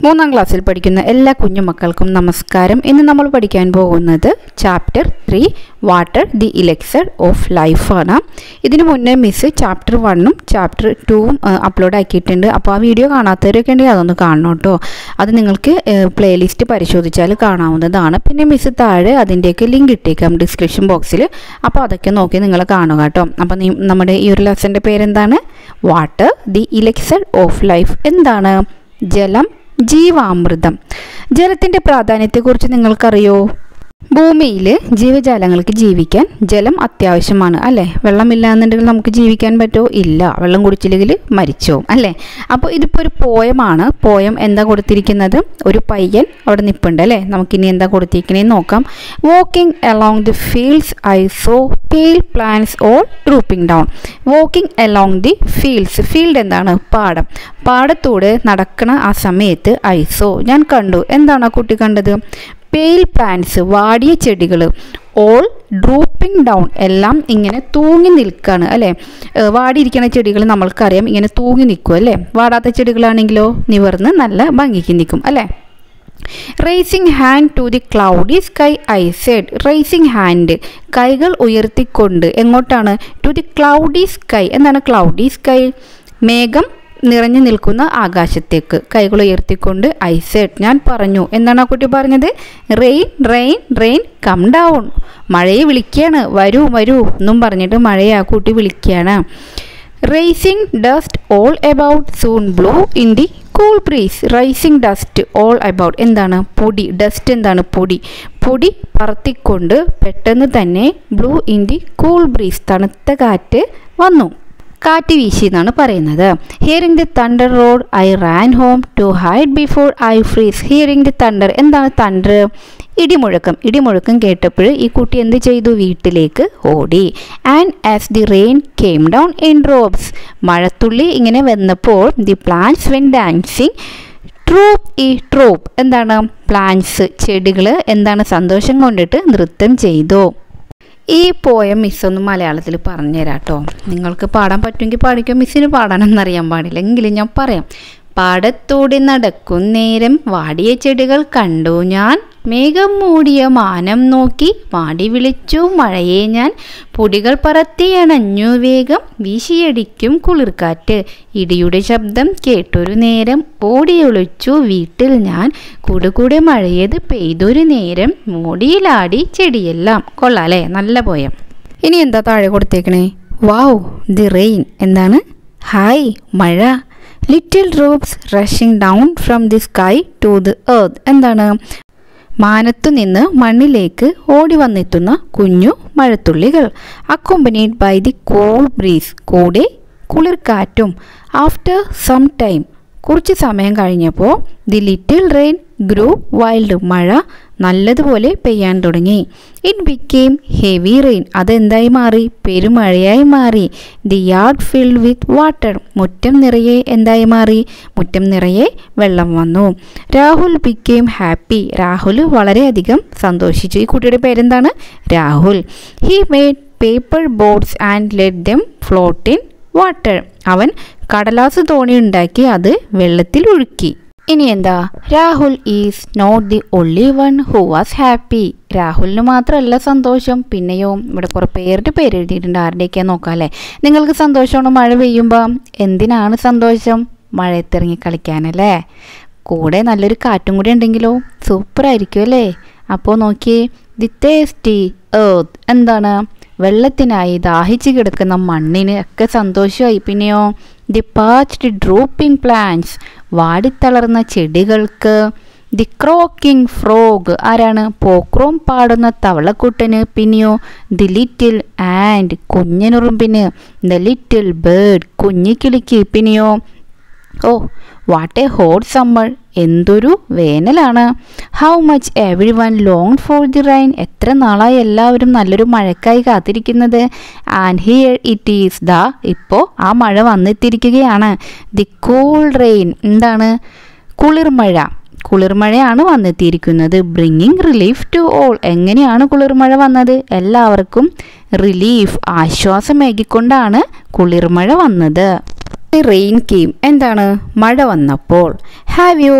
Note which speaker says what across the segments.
Speaker 1: മൂന്നാം ക്ലാസ്സിൽ പഠിക്കുന്ന എല്ലാ കുഞ്ഞു മക്കൾക്കും നമസ്കാരം ഇന്ന് നമ്മൾ പഠിക്കാൻ പോകുന്നത് chapter three water the elixir of ലൈഫാണ് ഇതിനു മുന്നേ മിസ് ചാപ്റ്റർ വണ്ണും ചാപ്റ്റർ ടൂവും അപ്ലോഡ് ആക്കിയിട്ടുണ്ട് അപ്പോൾ ആ വീഡിയോ കാണാത്തവരൊക്കെ ഉണ്ടെങ്കിൽ അതൊന്ന് കാണണം കേട്ടോ അത് നിങ്ങൾക്ക് പ്ലേലിസ്റ്റ് പരിശോധിച്ചാൽ കാണാവുന്നതാണ് പിന്നെ മിസ് താഴെ അതിൻ്റെയൊക്കെ ലിങ്ക് ഇട്ടേക്കാം ഡിസ്ക്രിപ്ഷൻ ബോക്സിൽ അപ്പോൾ അതൊക്കെ നോക്കി നിങ്ങൾ കാണുക കേട്ടോ അപ്പോൾ നി- നമ്മുടെ ഈ ഒരു ലെസൻ്റെ പേരെന്താണ് water the elixir of life എന്താണ് ജലം ജീവാമൃതം ജലത്തിൻ്റെ പ്രാധാന്യത്തെക്കുറിച്ച് നിങ്ങൾക്കറിയോ ഭൂമിയിൽ ജീവജാലങ്ങൾക്ക് ജീവിക്കാൻ ജലം അത്യാവശ്യമാണ് അല്ലേ വെള്ളമില്ല എന്നുണ്ടെങ്കിൽ നമുക്ക് ജീവിക്കാൻ പറ്റുമോ ഇല്ല വെള്ളം കുടിച്ചില്ലെങ്കിൽ മരിച്ചോ അല്ലേ അപ്പോൾ ഇതിപ്പോൾ ഒരു പോയമാണ് പോയം എന്താ കൊടുത്തിരിക്കുന്നത് ഒരു പയ്യൻ അവിടെ നിൽപ്പുണ്ട് അല്ലേ നമുക്കിനി എന്താ കൊടുത്തിരിക്കണേന്ന് നോക്കാം walking along the fields I saw pale plants all drooping down walking along the fields field എന്താണ് പാടം പാടത്തൂടെ നടക്കണ ആ സമയത്ത് ഐസോ ഞാൻ കണ്ടു എന്താണ് ആ കുട്ടി കണ്ടത് പെയിൽ പ്ലാന്റ്സ് വാടിയ ചെടികൾ ഓൾ ഡ്രൂപ്പിംഗ് ഡൗൺ എല്ലാം ഇങ്ങനെ തൂങ്ങി നിൽക്കുകയാണ് അല്ലേ ഏഹ് വാടിയിരിക്കുന്ന ചെടികൾ നമ്മൾക്കറിയാം ഇങ്ങനെ തൂങ്ങി നിൽക്കും അല്ലേ വാടാത്ത ചെടികളാണെങ്കിലോ നിവർന്ന് നല്ല ഭംഗിക്ക് നിൽക്കും അല്ലേ raising hand to the cloudy sky I said raising hand കൈകൾ ഉയർത്തിക്കൊണ്ട് എങ്ങോട്ടാണ് ടു ദി ക്ലൗഡി സ്കൈ എന്താണ് ക്ലൗഡി സ്കൈ മേഘം നിറഞ്ഞു നിൽക്കുന്ന ആകാശത്തേക്ക് കൈകൾ ഉയർത്തിക്കൊണ്ട് ഐ സെഡ് ഞാൻ പറഞ്ഞു എന്താണ് ആ കുട്ടി പറഞ്ഞത് rain rain rain come down മഴയെ വിളിക്കുകയാണ് വരൂ വരൂ എന്നും പറഞ്ഞിട്ട് മഴയെ ആ കുട്ടി വിളിക്കുകയാണ് raising dust all about soon blew in the cool breeze raising dust all about എന്താണ് പൊടി ഡസ്റ്റ് എന്താണ് പൊടി പൊടി പറത്തിക്കൊണ്ട് പെട്ടെന്ന് തന്നെ ബ്ലൂ ഇൻ ദി കൂൾ ബ്രീസ് തണുത്ത കാറ്റ് വന്നു കാറ്റ് വീശി എന്നാണ് പറയുന്നത് hearing the thunder roar I ran home to hide before I freeze hearing the thunder എന്താണ് തണ്ടർ ഇടിമുഴക്കം ഇടിമുഴക്കം കേട്ടപ്പോൾ ഈ കുട്ടി എന്ത് ചെയ്തു വീട്ടിലേക്ക് ഓടി and as the rain came down in drops മഴത്തുള്ളി ഇങ്ങനെ വന്നപ്പോൾ the plants went dancing troupe ഈ ട്രൂപ്പ് എന്താണ് പ്ലാന്റ്സ് ചെടികൾ എന്താണ് സന്തോഷം കൊണ്ടിട്ട് നൃത്തം ചെയ്തു ഈ പോയം മിസ് ഒന്ന് മലയാളത്തിൽ പറഞ്ഞുതരാം കേട്ടോ നിങ്ങൾക്ക് പാടാൻ പറ്റുമെങ്കിൽ പാടിക്കോ മിസ്സിന് പാടാനൊന്നും അറിയാൻ പാടില്ല എങ്കിലും ഞാൻ പറയാം പാടത്തൂടി നടക്കും നേരം വാടിയ ചെടികൾ കണ്ടു ഞാൻ മേഘം മൂടിയ മാനം നോക്കി പാടി വിളിച്ചു മഴയെ ഞാൻ പൊടികൾ പറത്തിയണഞ്ഞു വേഗം വീശിയടിക്കും കുളിർക്കാറ്റ് ഇടിയുടെ ശബ്ദം കേട്ടൊരു നേരം ഓടിയൊളിച്ചു വീട്ടിൽ ഞാൻ കൂടുകൂടെ മഴയത് പെയ്തൊരു നേരം മോടിയിലാടി ചെടിയെല്ലാം കൊള്ളാലേ നല്ല പോയം ഇനി എന്താ താഴെ കൊടുത്തേക്കണേ വാവ് ദി റെയിൻ എന്താണ് ഹായ് മഴ little drops rushing down from the sky to the earth എന്താണ് മാനത്തു നിന്ന് മണ്ണിലേക്ക് ഓടി വന്നെത്തുന്ന കുഞ്ഞു മഴത്തുള്ളികൾ accompanied by the cool breeze കൂടെ കുളിർക്കാറ്റും ആഫ്റ്റർ സം ടൈം കുറച്ച് സമയം കഴിഞ്ഞപ്പോൾ the little rain grew wild മഴ നല്ലതുപോലെ പെയ്യാൻ തുടങ്ങി ഇറ്റ് ബിക്കെയിം ഹെവി റെയിൻ അതെന്തായി മാറി പെരുമഴയായി മാറി the yard filled with water മുറ്റം നിറയെ എന്തായി മാറി മുറ്റം നിറയെ വെള്ളം വന്നു രാഹുൽ ബിക്കെയിം ഹാപ്പി രാഹുൽ വളരെയധികം സന്തോഷിച്ചു ഈ കുട്ടിയുടെ പേരെന്താണ് Rahul he made paper boats and let them float in water അവൻ കടലാസ് തോണി ഉണ്ടാക്കി അത് വെള്ളത്തിൽ ഒഴുക്കി ഇനി എന്താ Rahul is not the only one who was happy രാഹുലിന് മാത്രമല്ല സന്തോഷം പിന്നെയോ ഇവിടെ കുറേ പേരുടെ പേര് എഴുതിയിട്ടുണ്ട് ആരുടെയൊക്കെയാ നോക്കാം അല്ലേ നിങ്ങൾക്ക് സന്തോഷമാണ് മഴ പെയ്യുമ്പോൾ എന്തിനാണ് സന്തോഷം മഴയത്തിറങ്ങി കളിക്കാനല്ലേ കൂടെ നല്ലൊരു കാറ്റും കൂടി ഉണ്ടെങ്കിലോ സൂപ്പറായിരിക്കും അല്ലേ അപ്പോൾ നോക്കിയേ ദി ടേസ്റ്റി ഏർത്ത് എന്താണ് വെള്ളത്തിനായി ദാഹിച്ചു കിടക്കുന്ന മണ്ണിന് ഒക്കെ സന്തോഷമായി പിന്നെയോ ദി പാച്ച്ഡ് ഡ്രൂപ്പിംഗ് പ്ലാന്റ്സ് വാടിത്തളർന്ന ചെടികൾക്ക് ദി ക്രോക്കിംഗ് ഫ്രോഗ് ആരാണ് പോക്രോം പാടുന്ന തവളക്കുട്ടന് പിന്നെയോ ദി ലിറ്റിൽ ആൻഡ് കുഞ്ഞനുറുമ്പിന് ദ ലിറ്റിൽ ബേർഡ് കുഞ്ഞിക്കിളിക്ക് പിന്നെയോ oh what a hot summer എന്തൊരു വേനലാണ് how much everyone long for the rain എത്ര നാളായി എല്ലാവരും നല്ലൊരു മഴക്കായി കാത്തിരിക്കുന്നത് and here it is the ഇപ്പോൾ ആ മഴ വന്നെത്തിയിരിക്കുകയാണ് ദി കൂൾ റെയിൻ എന്താണ് കുളിർമഴ കുളിർമഴയാണ് വന്നെത്തിയിരിക്കുന്നത് ബ്രിങ്ങിങ് റിലീഫ് ടു ഓൾ എങ്ങനെയാണ് കുളിർമഴ വന്നത് എല്ലാവർക്കും റിലീഫ് ആശ്വാസമേകിക്കൊണ്ടാണ് കുളിർമഴ വന്നത് റെയിൻ കെയിം എന്താണ് മഴ വന്നപ്പോൾ have you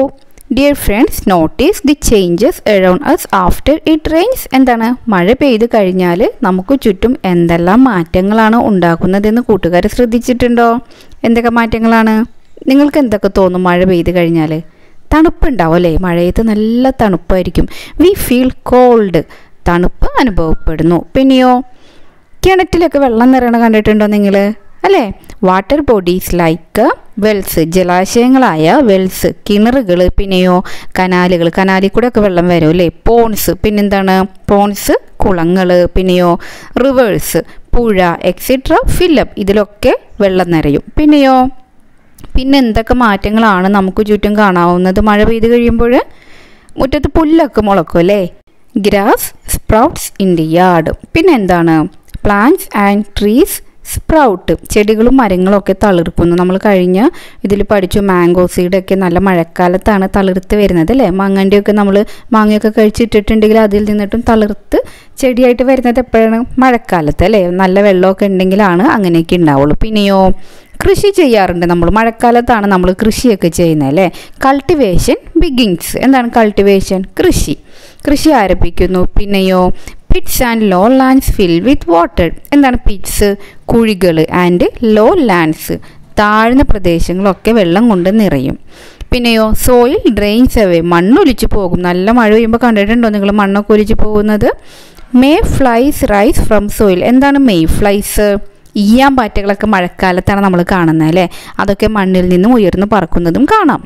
Speaker 1: dear friends notice the changes around us after it rains എന്താണ് മഴ പെയ്ത് കഴിഞ്ഞാൽ നമുക്ക് ചുറ്റും എന്തെല്ലാം മാറ്റങ്ങളാണ് ഉണ്ടാക്കുന്നതെന്ന് കൂട്ടുകാർ ശ്രദ്ധിച്ചിട്ടുണ്ടോ എന്തൊക്കെ മാറ്റങ്ങളാണ് നിങ്ങൾക്ക് എന്തൊക്കെ തോന്നും മഴ പെയ്ത് കഴിഞ്ഞാൽ തണുപ്പുണ്ടാവും അല്ലേ മഴയത്ത് നല്ല തണുപ്പായിരിക്കും വി ഫീൽ കോൾഡ് തണുപ്പ് അനുഭവപ്പെടുന്നു പിന്നെയോ കിണറ്റിലൊക്കെ വെള്ളം നിറയണ കണ്ടിട്ടുണ്ടോ നിങ്ങൾ അല്ലേ വാട്ടർ ബോഡീസ് ലൈക്ക് വെൽസ് ജലാശയങ്ങളായ വെൽസ് കിണറുകൾ പിന്നെയോ കനാലുകൾ കനാലിൽ കൂടെ ഒക്കെ വെള്ളം വരും അല്ലേ പോൺസ് പിന്നെന്താണ് പോൺസ് കുളങ്ങൾ പിന്നെയോ റിവേഴ്സ് പുഴ എക്സെട്ര ഫില്ലപ്പ് ഇതിലൊക്കെ വെള്ളം നിറയും പിന്നെയോ പിന്നെ എന്തൊക്കെ മാറ്റങ്ങളാണ് നമുക്ക് ചുറ്റും കാണാവുന്നത് മഴ പെയ്ത് കഴിയുമ്പോൾ മുറ്റത്ത് പുല്ലൊക്കെ മുളക്കും അല്ലേ grass sprouts in the yard പിന്നെ എന്താണ് പ്ലാന്റ്സ് ആൻഡ് ട്രീസ് സ്പ്രൗട്ട് ചെടികളും മരങ്ങളും ഒക്കെ തളിർക്കുന്നു നമ്മൾ കഴിഞ്ഞ ഇതിൽ പഠിച്ചു മാംഗോ സീഡൊക്കെ നല്ല മഴക്കാലത്താണ് തളിർത്ത് വരുന്നത് അല്ലേ മാങ്ങൻ്റെയൊക്കെ നമ്മൾ മാങ്ങയൊക്കെ കഴിച്ചിട്ടിട്ടുണ്ടെങ്കിൽ അതിൽ നിന്നിട്ടും തളിർത്ത് ചെടിയായിട്ട് വരുന്നത് എപ്പോഴാണ് മഴക്കാലത്ത് അല്ലേ നല്ല വെള്ളമൊക്കെ ഉണ്ടെങ്കിലാണ് അങ്ങനെയൊക്കെ ഉണ്ടാവുള്ളൂ പിന്നെയോ കൃഷി ചെയ്യാറുണ്ട് നമ്മൾ മഴക്കാലത്താണ് നമ്മൾ കൃഷിയൊക്കെ ചെയ്യുന്നത് അല്ലേ കൾട്ടിവേഷൻ ബിഗിങ്സ് എന്താണ് കൾട്ടിവേഷൻ കൃഷി കൃഷി ആരംഭിക്കുന്നു പിന്നെയോ pits and lowlands fill with water എന്താണ് പിറ്റ്സ് കുഴികൾ ആൻഡ് ലോ ലാൻഡ്സ് താഴ്ന്ന പ്രദേശങ്ങളൊക്കെ വെള്ളം കൊണ്ട് നിറയും പിന്നെയോ സോയിൽ ഡ്രെയിൻസ് അവേ മണ്ണൊലിച്ചു പോകും നല്ല മഴ പെയ്യുമ്പോൾ കണ്ടിട്ടുണ്ടോ നിങ്ങൾ മണ്ണൊക്കെ ഒലിച്ചു പോകുന്നത് mayflies rise from soil എന്താണ് മെയ് ഫ്ലൈസ് ഈയാൻ പാറ്റകളൊക്കെ മഴക്കാലത്താണ് നമ്മൾ കാണുന്നത് അല്ലേ അതൊക്കെ മണ്ണിൽ നിന്നും ഉയർന്നു പറക്കുന്നതും കാണാം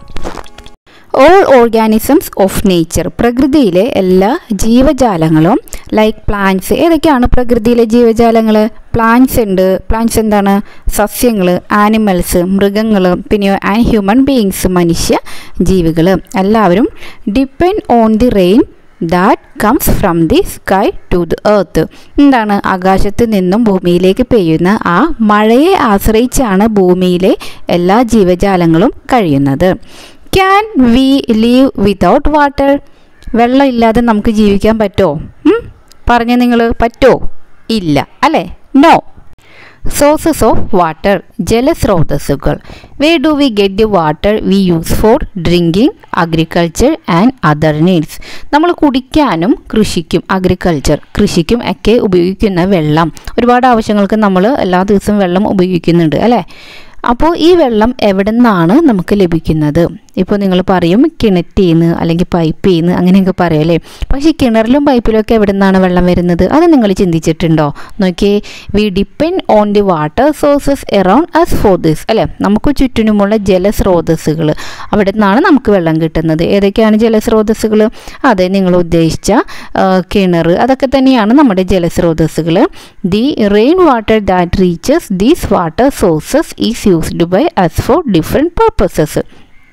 Speaker 1: ഓൾ ഓർഗാനിസംസ് ഓഫ് നേച്ചർ പ്രകൃതിയിലെ എല്ലാ ജീവജാലങ്ങളും ലൈക്ക് പ്ലാന്റ്സ് ഏതൊക്കെയാണ് പ്രകൃതിയിലെ ജീവജാലങ്ങൾ പ്ലാന്റ്സ് ഉണ്ട് പ്ലാന്റ്സ് എന്താണ് സസ്യങ്ങൾ ആനിമൽസ് മൃഗങ്ങൾ പിന്നെയോ ആൻഡ് ഹ്യൂമൻ ബീയിങ്സ് മനുഷ്യ ജീവികൾ എല്ലാവരും depend on the rain that comes from the sky to the earth എന്താണ് ആകാശത്ത് നിന്നും ഭൂമിയിലേക്ക് പെയ്യുന്ന ആ മഴയെ ആശ്രയിച്ചാണ് ഭൂമിയിലെ എല്ലാ ജീവജാലങ്ങളും കഴിയുന്നത് can we live without water വെള്ളം ഇല്ലാതെ നമുക്ക് ജീവിക്കാൻ പറ്റുമോ പറഞ്ഞ നിങ്ങൾ പറ്റുമോ ഇല്ല അല്ലേ നോ സോഴ്സസ് ഓഫ് വാട്ടർ ജലസ്രോതസ്സുകൾ where do we get the water we use for drinking agriculture and other needs നമ്മൾ കുടിക്കാനും കൃഷിക്കും അഗ്രികൾച്ചർ കൃഷിക്കും ഒക്കെ ഉപയോഗിക്കുന്ന വെള്ളം ഒരുപാട് ആവശ്യങ്ങൾക്ക് നമ്മൾ എല്ലാ ദിവസവും വെള്ളം ഉപയോഗിക്കുന്നുണ്ട് അല്ലേ അപ്പോൾ ഈ വെള്ളം എവിടെ നിന്നാണ് നമുക്ക് ലഭിക്കുന്നത് ഇപ്പോൾ നിങ്ങൾ പറയും കിണറ്റിൽ നിന്ന് അല്ലെങ്കിൽ പൈപ്പിൽ നിന്ന് അങ്ങനെയൊക്കെ പറയും അല്ലേ പക്ഷേ കിണറിലും പൈപ്പിലും ഒക്കെ എവിടെ നിന്നാണ് വെള്ളം വരുന്നത് അത് നിങ്ങൾ ചിന്തിച്ചിട്ടുണ്ടോ നോക്കിയേ we depend on the water sources around us for this അല്ലേ നമുക്ക് ചുറ്റിനുമുള്ള ജലസ്രോതസ്സുകൾ അവിടെ നിന്നാണ് നമുക്ക് വെള്ളം കിട്ടുന്നത് ഏതൊക്കെയാണ് ജലസ്രോതസ്സുകൾ അതെ നിങ്ങൾ ഉദ്ദേശിച്ച കിണർ അതൊക്കെ തന്നെയാണ് നമ്മുടെ ജലസ്രോതസ്സുകൾ the rainwater that reaches these water sources is used by us for different purposes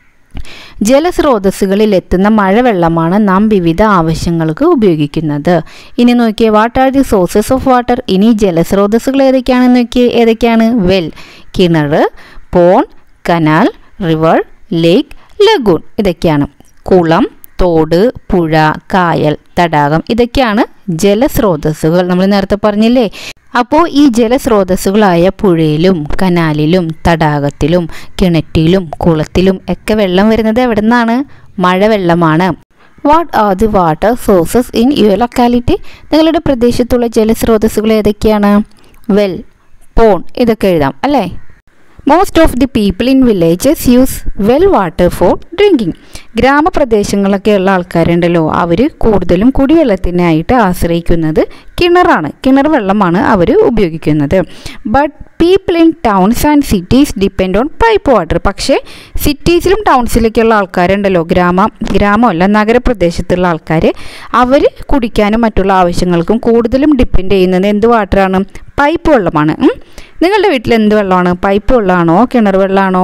Speaker 1: ജലസ്രോതസ്സുകളിൽ എത്തുന്ന മഴവെള്ളമാണ് നാം വിവിധ ആവശ്യങ്ങൾക്ക് ഉപയോഗിക്കുന്നത് ഇനി നോക്കിയേ what are the sources of water ഇനി ജലസ്രോതസ്സുകൾ ഏതൊക്കെയാണെന്ന് നോക്കിയേ ഏതൊക്കെയാണ് വെൽ കിണർ pond canal river lake lagoon ഇതൊക്കെയാണ് കുളം തോട് പുഴ കായൽ തടാകം ഇതൊക്കെയാണ് ജലസ്രോതസ്സുകൾ നമ്മൾ നേരത്തെ പറഞ്ഞില്ലേ അപ്പോൾ ഈ ജലസ്രോതസ്സുകളായ പുഴയിലും കനാലിലും തടാകത്തിലും കിണറ്റിലും കുളത്തിലും ഒക്കെ വെള്ളം വരുന്നത് എവിടെ നിന്നാണ് മഴവെള്ളമാണ് what are the water sources in your locality നിങ്ങളുടെ പ്രദേശത്തുള്ള ജലസ്രോതസ്സുകൾ ഏതൊക്കെയാണ് വെൽ പോൺ ഇതൊക്കെ എഴുതാം അല്ലേ most of the people in villages use well water for drinking ഗ്രാമപ്രദേശങ്ങളിലൊക്കെയുള്ള ആൾക്കാരുണ്ടല്ലോ അവർ കൂടുതലും കുടിവെള്ളത്തിനായിട്ട് ആശ്രയിക്കുന്നത് കിണറാണ് കിണർ വെള്ളമാണ് അവർ ഉപയോഗിക്കുന്നത് but people in towns and cities depend on pipe water പക്ഷേ സിറ്റീസിലും ടൗൺസിലൊക്കെയുള്ള ആൾക്കാരുണ്ടല്ലോ ഗ്രാമ ഗ്രാമമല്ല നഗരപ്രദേശത്തുള്ള ആൾക്കാർ അവർ കുടിക്കാനും മറ്റുള്ള ആവശ്യങ്ങൾക്കും കൂടുതലും ഡിപ്പെൻഡ് ചെയ്യുന്നത് എന്ത് വാട്ടറാണ് പൈപ്പ് വെള്ളമാണ് നിങ്ങളുടെ വീട്ടിൽ എന്ത് വെള്ളമാണ് പൈപ്പ് വെള്ളമാണോ കിണർ വെള്ളമാണോ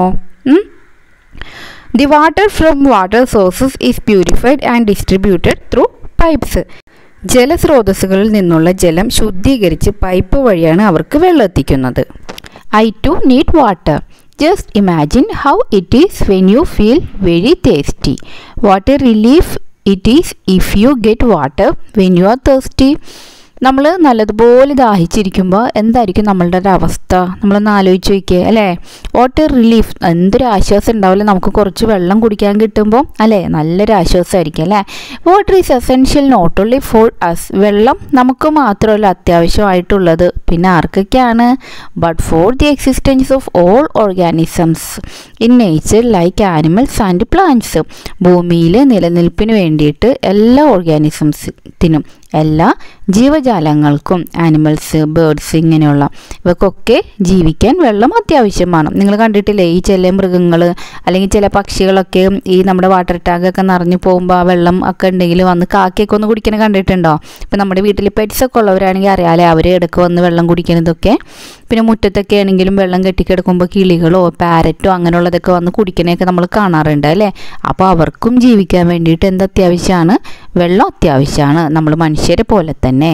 Speaker 1: the water from water sources is purified and distributed through pipes ജലസ്രോതസ്സുകളിൽ നിന്നുള്ള ജലം ശുദ്ധീകരിച്ച് പൈപ്പ് വഴിയാണ് അവർക്ക് വെള്ളം എത്തിക്കുന്നത് I too need water just imagine how it is when you feel very tasty water relief it is if you get water when you are thirsty നമ്മൾ നല്ലതുപോലെ ദാഹിച്ചിരിക്കുമ്പോൾ എന്തായിരിക്കും നമ്മളുടെ ഒരു അവസ്ഥ നമ്മളൊന്ന് ആലോചിച്ച് നോക്കിയേ അല്ലേ വാട്ടർ റിലീഫ് എന്തൊരു ആശ്വാസം ഉണ്ടാവില്ല നമുക്ക് കുറച്ച് വെള്ളം കുടിക്കാൻ കിട്ടുമ്പോൾ അല്ലേ നല്ലൊരു ആശ്വാസമായിരിക്കും അല്ലേ water is essential not only for us വെള്ളം നമുക്ക് മാത്രമല്ല അത്യാവശ്യമായിട്ടുള്ളത് പിന്നെ ആർക്കൊക്കെയാണ് but for the existence of all organisms in nature like animals and plants ഭൂമിയിൽ നിലനിൽപ്പിന് വേണ്ടിയിട്ട് എല്ലാ ഓർഗാനിസംസിനും എല്ലാ ജീവജാലങ്ങൾക്കും ആനിമൽസ് ബേർഡ്സ് ഇങ്ങനെയുള്ള ഇവക്കൊക്കെ ജീവിക്കാൻ വെള്ളം അത്യാവശ്യമാണ് നിങ്ങൾ കണ്ടിട്ടില്ലേ ഈ ചില മൃഗങ്ങൾ അല്ലെങ്കിൽ ചില പക്ഷികളൊക്കെ ഈ നമ്മുടെ വാട്ടർ ടാങ്കൊക്കെ നിറഞ്ഞു പോകുമ്പോൾ ആ വെള്ളം ഒക്കെ ഉണ്ടെങ്കിൽ വന്ന് കാക്കയൊക്കെ ഒന്ന് കുടിക്കണ കണ്ടിട്ടുണ്ടോ ഇപ്പം നമ്മുടെ വീട്ടിൽ പെറ്റ്സ് ഒക്കെ ഉള്ളവരാണെങ്കിൽ അറിയാലേ അവർ ഇടയ്ക്ക് വന്ന് വെള്ളം കുടിക്കുന്നതൊക്കെ പിന്നെ മുറ്റത്തൊക്കെ ആണെങ്കിലും വെള്ളം കെട്ടിക്കിടക്കുമ്പോൾ കിളികളോ പാരറ്റോ അങ്ങനെയുള്ളതൊക്കെ വന്ന് കുടിക്കണയൊക്കെ നമ്മൾ കാണാറുണ്ട് അല്ലേ അപ്പോൾ അവർക്കും ജീവിക്കാൻ വേണ്ടിയിട്ട് എന്ത് അത്യാവശ്യമാണ് വെള്ളം അത്യാവശ്യമാണ് നമ്മൾ മനുഷ്യരെ പോലെ തന്നെ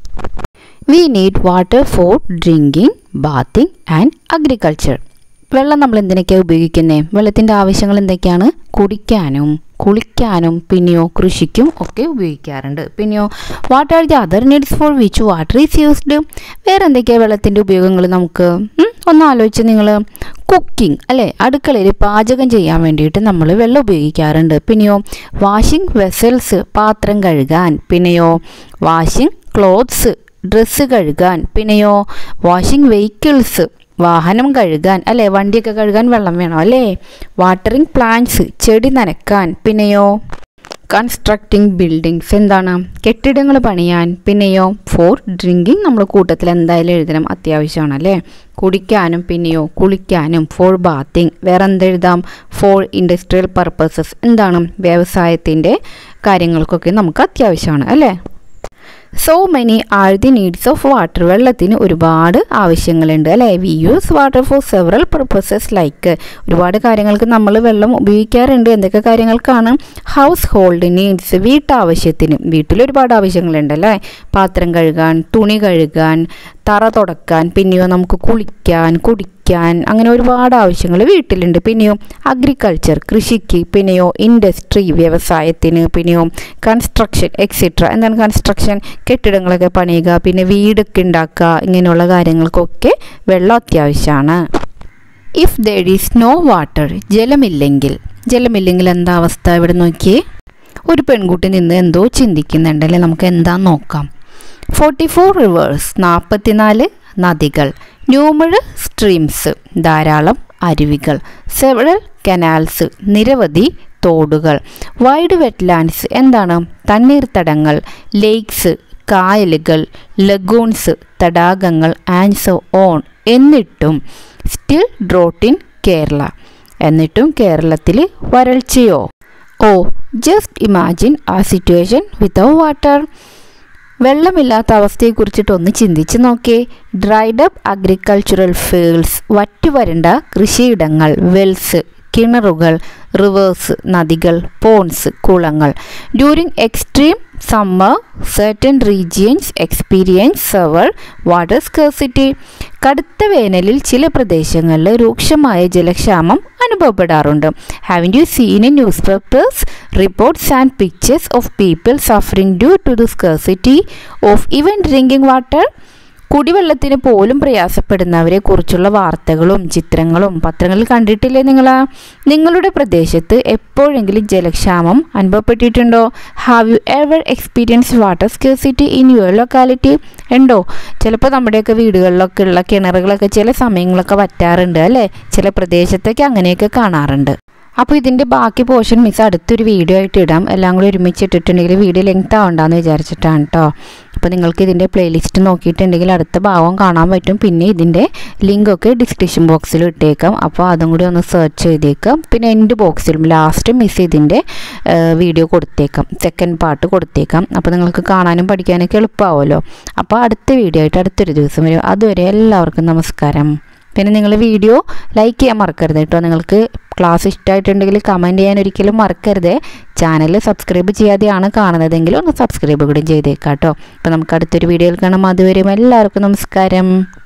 Speaker 1: we need water for drinking bathing and agriculture വെള്ളം നമ്മൾ എന്തിനൊക്കെയാണ് ഉപയോഗിക്കുന്നത് വെള്ളത്തിൻ്റെ ആവശ്യങ്ങൾ എന്തൊക്കെയാണ് കുടിക്കാനും കുളിക്കാനും പിന്നെയോ കൃഷിക്കും ഒക്കെ ഉപയോഗിക്കാറുണ്ട് പിന്നെയോ what are the other needs for which water is used വേറെ എന്തൊക്കെയാണ് വെള്ളത്തിൻ്റെ ഉപയോഗങ്ങൾ നമുക്ക് ഉം, ഒന്ന് ആലോചിച്ച് നിങ്ങൾ കുക്കിംഗ് അല്ലേ അടുക്കളയിൽ പാചകം ചെയ്യാൻ വേണ്ടിയിട്ട് നമ്മൾ വെള്ളം ഉപയോഗിക്കാറുണ്ട് പിന്നെയോ വാഷിംഗ് വെസൽസ് പാത്രം കഴുകാൻ പിന്നെയോ വാഷിംഗ് ക്ലോത്ത്സ് ഡ്രസ്സ് കഴുകാൻ പിന്നെയോ വാഷിംഗ് വെഹിക്കിൾസ് വാഹനം കഴുകാൻ അല്ലേ വണ്ടിയൊക്കെ കഴുകാൻ വെള്ളം വേണം അല്ലേ വാട്ടറിങ് പ്ലാന്റ്സ് ചെടി നനക്കാൻ പിന്നെയോ കൺസ്ട്രക്റ്റിംഗ് ബിൽഡിങ്സ് എന്താണ് കെട്ടിടങ്ങൾ പണിയാൻ പിന്നെയോ ഫോർ ഡ്രിങ്കിങ് നമ്മൾ കൂട്ടത്തിൽ എന്തായാലും എഴുതണം അത്യാവശ്യമാണ് അല്ലേ കുടിക്കാനും പിന്നെയോ കുളിക്കാനും ഫോർ ബാത്തിങ് വേറെ എന്തെഴുതാം ഫോർ ഇൻഡസ്ട്രിയൽ പർപ്പസസ് എന്താണ് വ്യവസായത്തിൻ്റെ കാര്യങ്ങൾക്കൊക്കെ നമുക്ക് അത്യാവശ്യമാണ് അല്ലേ so many are the needs of water വെള്ളത്തിന് ഒരുപാട് ആവശ്യങ്ങളുണ്ട് അല്ലേ we use water for several purposes like ഒരുപാട് കാര്യങ്ങൾക്ക് നമ്മൾ വെള്ളം ഉപയോഗിക്കാറുണ്ട് എന്തൊക്കെ കാര്യങ്ങൾക്കാണ് ഹൗസ് ഹോൾഡ് നീഡ്സ് വീട്ടാവശ്യത്തിന് വീട്ടിൽ ഒരുപാട് ആവശ്യങ്ങളുണ്ട് അല്ലേ പാത്രം കഴുകാൻ തുണി കഴുകാൻ തറ തുടക്കാൻ പിന്നെയോ നമുക്ക് കുളിക്കാൻ കുടിക്കാൻ അങ്ങനെ ഒരുപാട് ആവശ്യങ്ങൾ വീട്ടിലുണ്ട് പിന്നെയോ അഗ്രികൾച്ചർ കൃഷിക്ക് പിന്നെയോ ഇൻഡസ്ട്രി വ്യവസായത്തിന് പിന്നെയോ കൺസ്ട്രക്ഷൻ എക്സെട്ര എന്താണ് കൺസ്ട്രക്ഷൻ കെട്ടിടങ്ങളൊക്കെ പണിയുക പിന്നെ വീടൊക്കെ ഉണ്ടാക്കുക ഇങ്ങനെയുള്ള കാര്യങ്ങൾക്കൊക്കെ വെള്ളം അത്യാവശ്യമാണ് if there is no water ജലമില്ലെങ്കിൽ ജലമില്ലെങ്കിൽ എന്താ അവസ്ഥ ഇവിടെ നോക്കിയേ ഒരു പെൺകുട്ടി നിന്ന് എന്തോ ചിന്തിക്കുന്നുണ്ടല്ലേ നമുക്ക് എന്താ നോക്കാം ഫോർട്ടി ഫോർ റിവേഴ്സ് നാൽപ്പത്തിനാല് നദികൾ ന്യൂമഴ് സ്ട്രീംസ് ധാരാളം അരുവികൾ സെവറൽ കനാൽസ് നിരവധി തോടുകൾ വൈഡ് വെറ്റ്ലാൻഡ്സ് എന്താണ് തണ്ണീർത്തടങ്ങൾ ലേക്സ് കായലുകൾ ലഗൂൺസ് തടാകങ്ങൾ ആൻഡ് സോ ഓൺ എന്നിട്ടും സ്റ്റിൽ ഡ്രോട്ട് ഇൻ കേരള എന്നിട്ടും കേരളത്തിൽ വരൾച്ചയോ oh just imagine a situation without water വെള്ളമില്ലാത്ത അവസ്ഥയെക്കുറിച്ചിട്ടൊന്ന് ചിന്തിച്ച് നോക്കേ ഡ്രൈഡ് അപ്പ് അഗ്രികൾച്ചറൽ ഫീൽഡ്സ് വറ്റുവരണ്ട കൃഷിയിടങ്ങൾ വെൽസ് കിണറുകൾ റിവേഴ്സ് നദികൾ പോൺസ് കുളങ്ങൾ during extreme summer certain regions experience severe water scarcity കടുത്ത വേനലിൽ ചില പ്രദേശങ്ങളിൽ രൂക്ഷമായ ജലക്ഷാമം അനുഭവപ്പെടാറുണ്ട് haven't you seen in newspapers reports and pictures of people suffering due to the scarcity of even drinking water കുടിവെള്ളത്തിന് പോലും പ്രയാസപ്പെടുന്നവരെ കുറിച്ചുള്ള വാർത്തകളും ചിത്രങ്ങളും പത്രങ്ങളിൽ കണ്ടിട്ടില്ലേ നിങ്ങൾ നിങ്ങളുടെ പ്രദേശത്ത് എപ്പോഴെങ്കിലും ജലക്ഷാമം അനുഭവപ്പെട്ടിട്ടുണ്ടോ have you ever experience water scarcity in your locality ഉണ്ടോ ചിലപ്പോൾ നമ്മുടെയൊക്കെ വീടുകളിലൊക്കെ ഉള്ള കിണറുകളൊക്കെ ചില സമയങ്ങളൊക്കെ വറ്റാറുണ്ട് അല്ലേ ചില പ്രദേശത്തൊക്കെ അങ്ങനെയൊക്കെ കാണാറുണ്ട് അപ്പോൾ ഇതിൻ്റെ ബാക്കി പോർഷൻ മിസ് അടുത്തൊരു വീഡിയോ ആയിട്ട് ഇടാം എല്ലാം കൂടി ഒരുമിച്ച് ഇട്ടിട്ടുണ്ടെങ്കിൽ വീഡിയോ ലെങ്ത് ആവണ്ടെന്ന് വിചാരിച്ചിട്ടാണ് കേട്ടോ അപ്പോൾ നിങ്ങൾക്ക് ഇതിൻ്റെ പ്ലേലിസ്റ്റ് നോക്കിയിട്ടുണ്ടെങ്കിൽ അടുത്ത ഭാഗം കാണാൻ പറ്റും പിന്നെ ഇതിൻ്റെ ലിങ്കൊക്കെ ഡിസ്ക്രിപ്ഷൻ ബോക്സിൽ ഇട്ടേക്കാം അപ്പോൾ അതും കൂടി ഒന്ന് സെർച്ച് ചെയ്തേക്കാം പിന്നെ എൻ്റെ ബോക്സിലും ലാസ്റ്റ് മിസ് ഇതിൻ്റെ വീഡിയോ കൊടുത്തേക്കാം സെക്കൻഡ് പാർട്ട് കൊടുത്തേക്കാം അപ്പോൾ നിങ്ങൾക്ക് കാണാനും പഠിക്കാനൊക്കെ എളുപ്പമാവുമല്ലോ അപ്പോൾ അടുത്ത വീഡിയോ ആയിട്ട് അടുത്തൊരു ദിവസം വരും അതുവരെ എല്ലാവർക്കും നമസ്കാരം പിന്നെ നിങ്ങൾ വീഡിയോ ലൈക്ക് ചെയ്യാൻ മറക്കരുത് കേട്ടോ നിങ്ങൾക്ക് ക്ലാസ് ഇഷ്ടമായിട്ടുണ്ടെങ്കിൽ കമൻറ്റ് ചെയ്യാൻ ഒരിക്കലും മറക്കരുത് ചാനൽ സബ്സ്ക്രൈബ് ചെയ്യാതെയാണ് കാണുന്നതെങ്കിൽ ഒന്ന് സബ്സ്ക്രൈബ് കൂടി ചെയ്തേക്കാം കേട്ടോ അപ്പോൾ നമുക്ക് അടുത്തൊരു വീഡിയോയിൽ കാണാം അതുവരെയും എല്ലാവർക്കും നമസ്കാരം